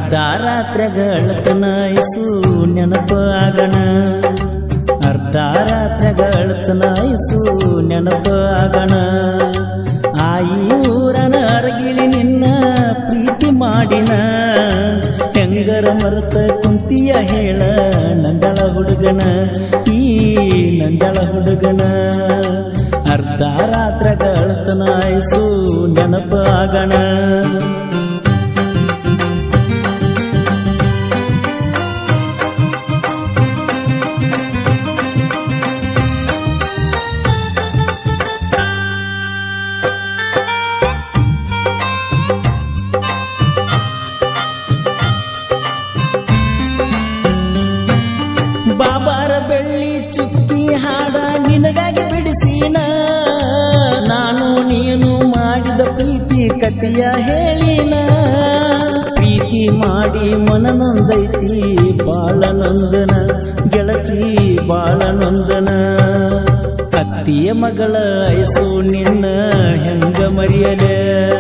ಅರ್ಧ ರಾತ್ರಿಗಳತನ ಐಸು ನೆನಪ ಆಗಣ ಅರ್ಧ ರಾತ್ರಿಗಳತನ ಐಸು ನೆನಪ ಆಗಣ ಆಯಿ ಊರನ ಅರಗಿಳಿ ನಿನ್ನ ಪ್ರೀತಿ ಮಾಡಿನ ಹೆಂಗರ ಮರೆತ ಕುಂತಿಯ ಹೇಳ ನಂದಳ ಹುಡುಗನ ಈ ನಂದಳ ಹುಡುಗನ ಅರ್ಧ ರಾತ್ರಿಗಳತನ ಐಸು ನೆನಪ ಆಗಣ ಬಾಬಾರ ಬೆಳ್ಳಿ ಚುಕ್ಕಿ ಹಾಡ ನಿನಗಾಗಿ ಬಿಡಿಸಿನ ನಾನು ನೀನು ಮಾಡಿದ ಪ್ರೀತಿ ಕಥೆಯ ಹೇಳಿನ ಪ್ರೀತಿ ಮಾಡಿ ಮನ ನೊಂದೈತಿ ಬಾಳ ನೊಂದನ ಗೆಳತಿ ಬಾಳ ನೊಂದನ ಅತ್ತಿಯ ಮಗಳ ಐಸು ನಿನ್ನ ಹೆಂಗ ಮರೆಯಲೆ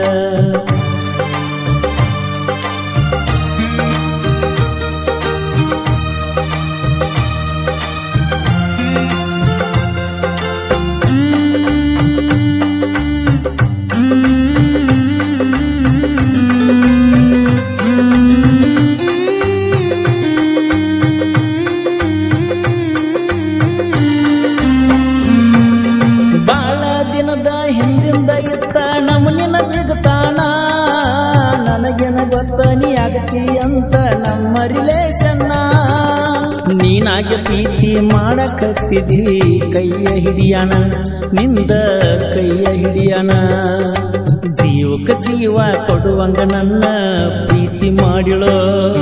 ಬಾಳ ದಿನದ ಹಿಂದಿಂದ ಇತ್ತ ನಮ್ಮನಿನ ಬಿಗುತ್ತಾನ ನನಗೇನ ಗೊತ್ತ ನೀ ಆಗತಿ ಅಂತ ನಮ್ಮ ರಿಲೇಷನ್ನ ನೀನಾಗೆ ಪ್ರೀತಿ ಮಾಡಕತ್ತಿದಿ ಕೈಯ ಹಿಡಿಯಣ ನಿಂದ ಕೈಯ ಹಿಡಿಯಣ ಜೀವಕ್ಕ ಜೀವ ಕೊಡುವಂಗ ನನ್ನ ಪ್ರೀತಿ ಮಾಡಿಳೋ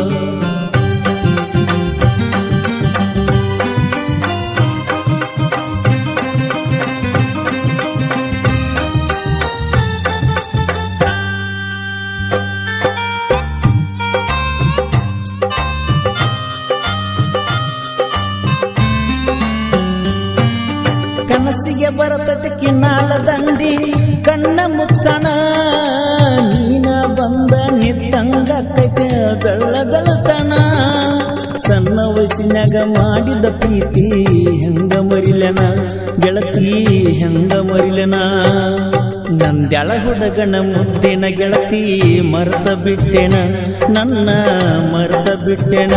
ಕನಸಿಗೆ ಬರತತಿ ಕಿನ್ನಾಲ ದಂಡಿ ಕಣ್ಣ ಮುಚ್ಚಣ ನೀನ ಬಂದ ನಿತ್ತಂಗ ಕೈತೆ ಬೆಳ್ಳ ಬೆಳತನ ಸಣ್ಣ ವಯಸ್ಸಿನಾಗ ಮಾಡಿದ ಪ್ರೀತಿ ಹೆಂಗ ಮರಿಲೆನ ಗೆಳತಿ ಹೆಂಗ ಮರಿಲೆನ ನಂದ್ಯಾಳ ಹುಡುಗನ ಮುದ್ದಿನ ಗೆಳತಿ ಮರ್ತ ಬಿಟ್ಟೆನ ನನ್ನ ಮರ್ತ ಬಿಟ್ಟೆನ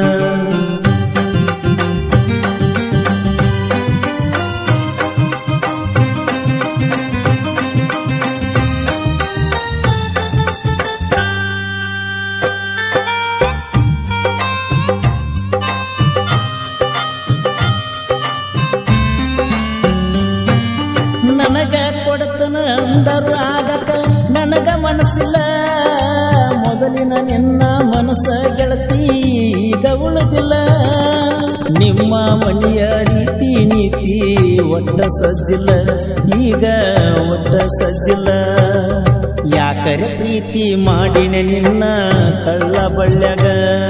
ನನಗ ಕೊಡತನ ಅಂದರು ಆಗಕ ನನಗ ಮನಸ್ಸಿಲ್ಲ ಮೊದಲಿನ ನಿನ್ನ ಮನಸ್ಸ ಗೆಳತಿ ಈಗ ಉಳಿದಿಲ್ಲ ನಿಮ್ಮ ಮನೆಯ ರೀತಿ ನೀತಿ ಒಟ್ಟ ಸಜ್ಜಿಲ್ಲ ಈಗ ಒಟ್ಟ ಸಜ್ಜಿಲ್ಲ ಯಾಕರೆ ಪ್ರೀತಿ ಮಾಡಿನ ನಿನ್ನ ಕಳ್ಳ ಬಳ್ಳ್ಯಾಗ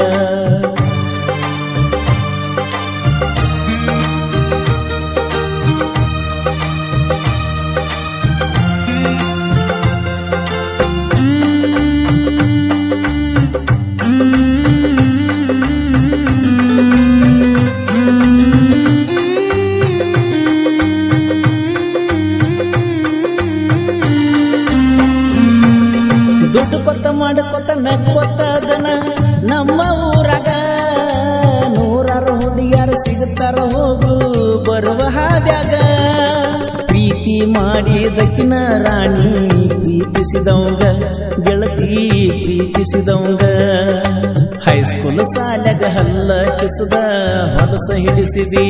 ದುಡ್ಡು ಕೊತ್ತ ಮಾಡ್ಕೊತ ನಕ್ಕೊತ್ತ ಅದನ ನಮ್ಮ ಊರಾಗ ನೂರಾರು ಹುಡುಗಿಯರು ಸಿಗುತ್ತಾರ ಹೋಗು ಬರುವ ಹಾದ್ಯಾಗ ಪ್ರೀತಿ ಮಾಡಿದಕ್ಕಿನ ರಾಣಿ ಪ್ರೀತಿಸಿದವಂಗ ಗೆಳತಿ ಪ್ರೀತಿಸಿದವಂಗ ಹೈಸ್ಕೂಲ್ ಸಾಲ್ಯಾಗ ಹಲ್ಲ ಕಿಸದ ಹೊಲಸ ಹಿಡಿಸಿದಿ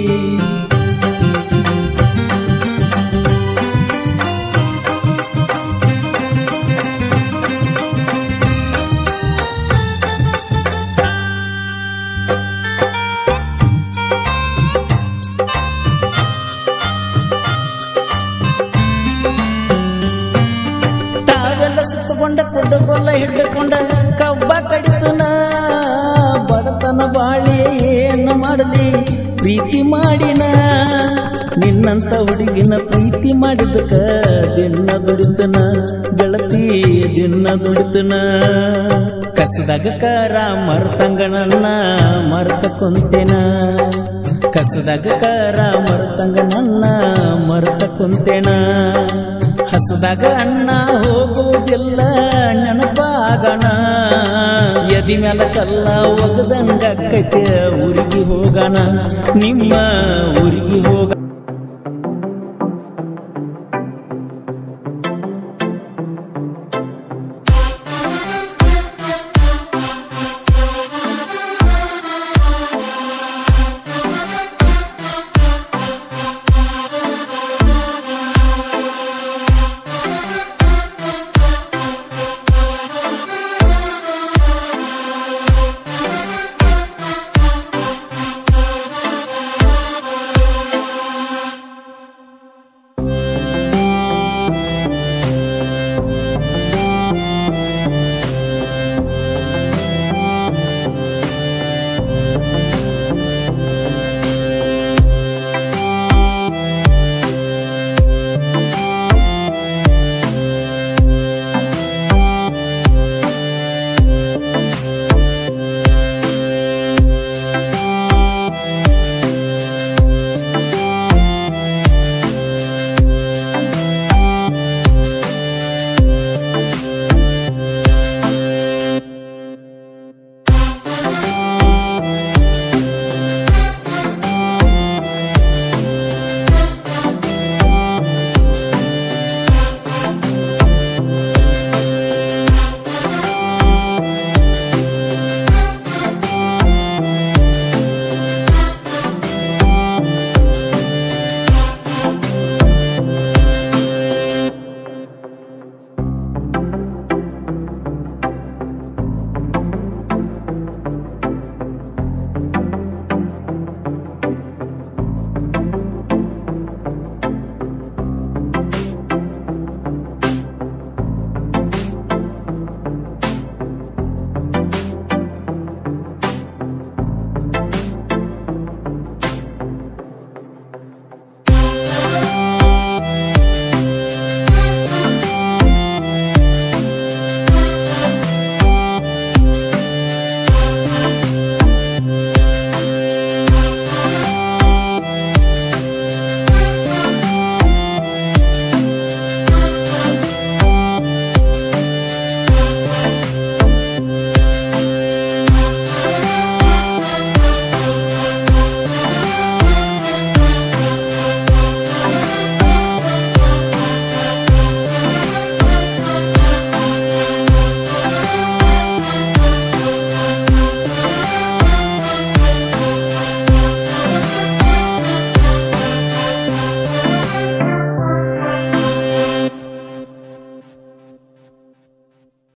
ತಾವೆಲ್ಲ ಸುತ್ತಕೊಂಡ ಕುಡ್ಡುಗೊಲ್ಲ ಹಿಡ್ಕೊಂಡ ಕಬ್ಬ ಕಡಿತನ ಬಡತನ ಬಾಳಿ ಏನು ಮಾಡಲಿ ಪ್ರೀತಿ ಮಾಡಿನ ನಿನ್ನಂತ ಹುಡುಗಿನ ಪ್ರೀತಿ ಮಾಡಿದಕ ದಿನ ದುಡಿತನ ಗೆಳತಿ ದಿನ ದುಡಿತನ ಕಸದಾಗ ಕರ ಮರ್ತಂಗ ನನ್ನ ಮರ್ತ ಕುಂತೆನ ಕಸದಾಗ ಕರ ಮರ್ತಂಗ ನನ್ನ ಮರ್ತ ಕುಂತೆನ ಹಸದಾಗ ಅಣ್ಣ ಹೋಗುವುದಿಲ್ಲ ನೆನಪಾಗಣ ಎದಿ ಮ್ಯಾಲ ಕಲ್ಲ ಒಗದಂಗ ಕೈತೆ ಊರಿಗೆ ಹೋಗಣ ನಿಮ್ಮ ಊರಿಗೆ ಹೋಗ